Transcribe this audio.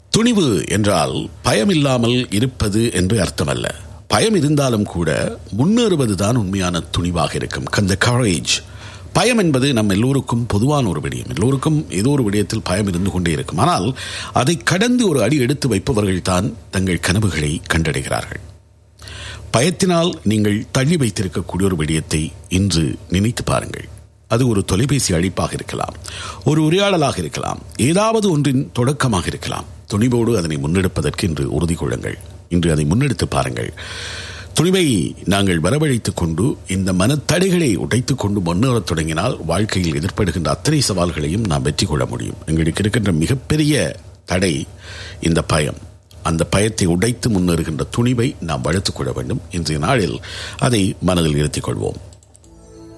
துணிவு என்றால் பயமில்லாமல் இருப்பது என்று அர்த்தமல்ல பயம் இருந்தாலும் கூட முன்னேறுவதுதான் உண்மையான துணிவாக இருக்கும் அந்த கரேஜ் பயம் என்பது நம் எல்லோருக்கும் பொதுவான ஒரு விடயம் எல்லோருக்கும் ஏதோ ஒரு விடயத்தில் பயம் இருந்து கொண்டே இருக்கும் ஆனால் அதை கடந்து ஒரு அடி எடுத்து வைப்பவர்கள் தான் தங்கள் கனவுகளை கண்டடைகிறார்கள் பயத்தினால் நீங்கள் தள்ளி வைத்திருக்கக்கூடிய ஒரு விடயத்தை இன்று நினைத்து பாருங்கள் அது ஒரு தொலைபேசி அழைப்பாக இருக்கலாம் ஒரு உரையாடலாக இருக்கலாம் ஏதாவது ஒன்றின் தொடக்கமாக இருக்கலாம் துணிவோடு அதனை முன்னெடுப்பதற்கு இன்று உறுதி கொள்ளுங்கள் இன்று அதை முன்னெடுத்து பாருங்கள் துணிவை நாங்கள் வரவழைத்துக் கொண்டு இந்த மனத்தடைகளை உடைத்துக் கொண்டு முன்னேறத் தொடங்கினால் வாழ்க்கையில் எதிர்ப்படுகின்ற அத்தனை சவால்களையும் நாம் வெற்றி கொள்ள முடியும் எங்களுக்கு இருக்கின்ற மிகப்பெரிய தடை இந்த பயம் அந்த பயத்தை உடைத்து முன்னேறுகின்ற துணிவை நாம் வளர்த்துக் கொள்ள வேண்டும் இன்றைய நாளில் அதை மனதில் இருத்திக் கொள்வோம்